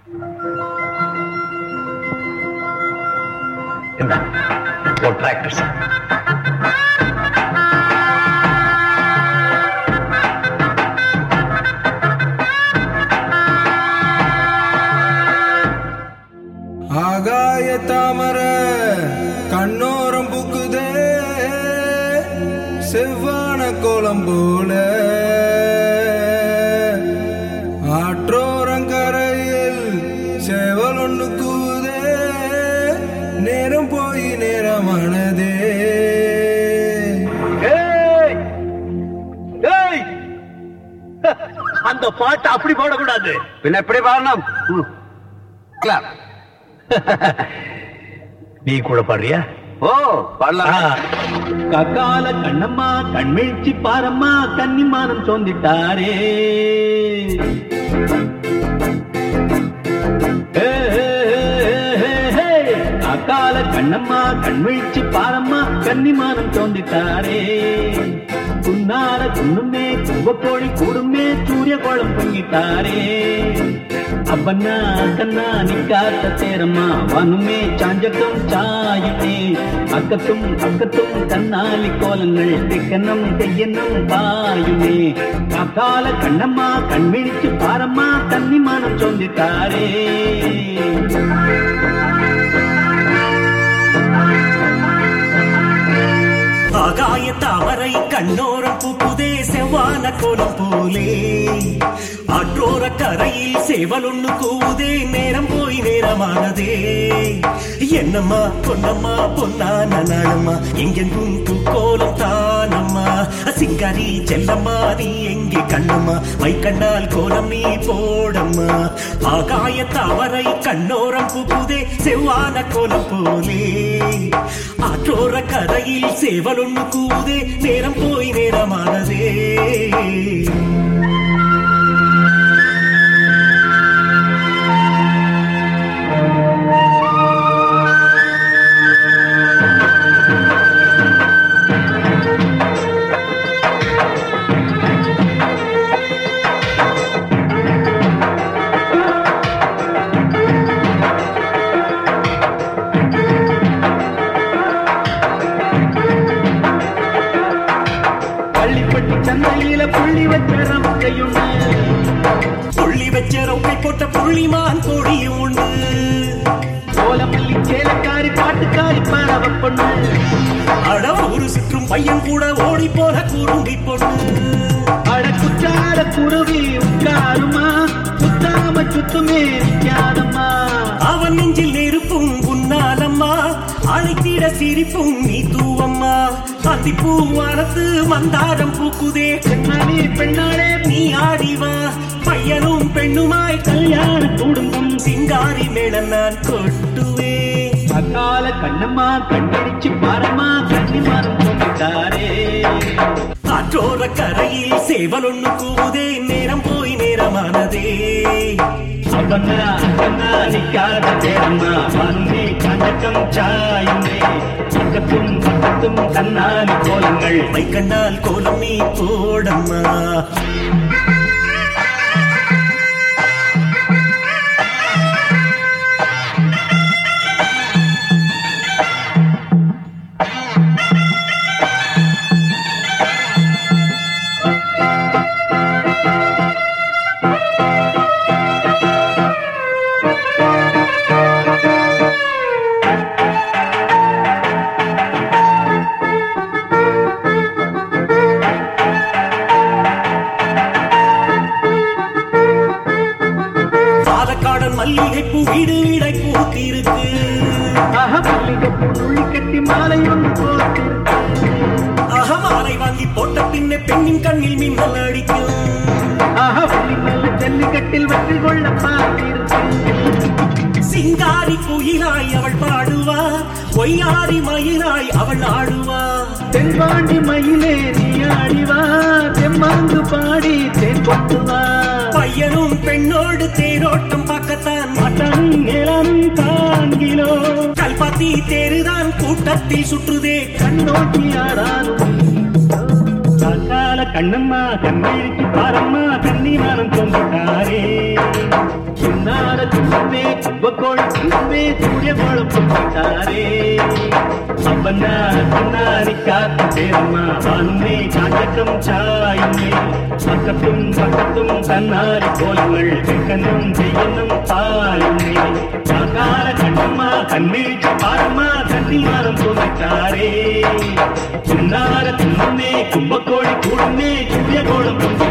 இந்த ஒரு tractor sir ஆகாய தாமர கண்ணோரம் புக்குதே செவ்வான கோலம் போல ஆற்றோரங்கரையில் சேவல் ஒன்று கூதே நேரம் போய் நேரமானதே ஏய்! ஏய்! அந்த பாட்டு அப்படி பாடக்கூடாது பின்ன எப்படி பாடணும் கிளாப். நீ கூட பாடுறியா ஓ பாடலாம் கக்கால கண்ணம்மா கண்மிழ்ச்சி பாரம்மா கன்னிமானம் சோந்திட்டாரே ஏ, ஏ, ஏ, ஏ, ஏ. அக்கால கண்ணம்மா கண்மிழ்ச்சி பாரம்மா கன்னிமானம் சோந்திட்டாரே குன்னார குன்னுமே குவக்கோழி கூடுமே சூரிய கோலம் பொங்கிட்டாரே அப்பன்னா அக்கன்னா நிக்காத்த தேரம்மா வனுமே சாஞ்சக்கம் சாயிட்டே அக்கத்தும் அக்கத்தும் கண்ணாலி கோலங்கள் தெக்கனம் தெய்யனம் பாயுமே காக்கால கண்ணம்மா கண்விழிச்சு பாரம்மா கன்னிமானம் சொந்திட்டாரே ஆகாய தாமரை கண்ணோரம் பூக்குதே செவ்வான கோலம் போலே ஆற்றோர கரையில் சேவலொன்னு கூவுதே நேரம் போய் நேரமானதே என்னம்மா பொன்னம்மா பொன்னான நாளம்மா எங்கெங்கும் பூக்கோலம் தானம்மா சிங்காரி செல்லம்மா நீ எங்கே கண்ணம்மா மைக்கண்ணால் கோலம் நீ போடம்மா ஆகாய தாமரை கண்ணோரம் பூக்குதே செவ்வான கோலம் போலே ஆற்றோர கரையில் சேவலொன்னு கூதே நேரம் போய் நேரமானதே பள்ளிப்பட்டி சந்தையில புள்ளி வச்ச ரமக்கையுண்டு புள்ளி வச்ச ரொக்கை போட்ட புள்ளிமான் கொடியும் உண்டு கோலமல்லி சேலக்காரி பாட்டுக்காரி பாரவ பொண்ணு அட ஒரு சுற்றும் பையன் கூட ஓடி போன குறும்பி பொண்ணு அட குற்றால குருவி உட்காருமா சுத்தாம சுத்துமே நிக்காதம்மா அவன் நெஞ்சில் நெருப்பும் உன்னாலம்மா அழைத்திட சிரிப்பும் நீ தூவம்மா அத்திப்பூ வாரத்து மந்தாரம் பூக்குதே பெண்ணாளி பெண்ணாளே நீ ஆடிவா பையனும் பெண்ணுமாய் கல்யாண குடும்பம் சிங்காரி மேளம் நான் கொட்டுவே அக்கால கண்ணம்மா கண்ணடிச்சு பாரம்மா கன்னிமாரம் சொல்லிட்டாரே காற்றோர கரையில் சேவலொன்னு கூவுதே நேரம் போய் நேரமானதே அப்பன்னா அப்பன்னா நிக்காத தேரம்மா வந்தே கண்டக்கம் சாயுமே பக்கத்தும் பக்கத்தும் கண்ணாலி கோலங்கள் மைக்கண்ணால் கோலம் நீ போடம்மா பாலக்காடன் மல்லிகைப்பூ வீடு வீடை பூத்திருக்கு ஆஹ மல்லிகைப்பூ நுள்ளி கட்டி மாலை ஒன்று போட்டு அகமாலை வாங்கி போட்ட பின்னே பெண்ணின் கண்ணில் மின்னல் அடிக்கும் ஆஹ புள்ளி மேல ஜல்லிக்கட்டில் வெற்றி கொள்ள பார்த்திருக்கு சிங்காரி குயிலாய் அவள் பாடுவா பொய்யாரி மயிலாய் அவள் ஆடுவா தென்பாண்டி மயிலே நீ ஆடிவா தெம்மாங்கு பாடி தேன் கொட்டுவா பையனும் பெண்ணோடு தேரோட்டம் பார்க்கத்தான் மட்டன் இளம் காண்கிலோ கல்பாத்தி தேருதான் கூட்டத்தில் சுற்றுதே கண்ணோக்கி ஆடாலும் காக்கால கண்ணம்மா கண்ணிழிச்சு பாரம்மா கன்னிமானம் தோன்றிட்டாரே சின்னார சுண்ணமே கும்பக்கோள் கும்பமே சூரிய கோலம் போட்டாரே அப்பன்னா சொன்னாரி காத்து பேரம்மா வானுமே காட்டட்டும் சாயுமே பக்கத்தும் பக்கத்தும் தன்னாரி கோலங்கள் வெக்கனும் செய்யணும் பாலுமே சாக்கார கண்ணம்மா கண்ணிழிச்சு பாரம்மா கன்னிமானம் தோன்றிட்டாரே சின்னார சுண்ணமே கும்பக்கோழி கூடுமே சூரிய கோலம்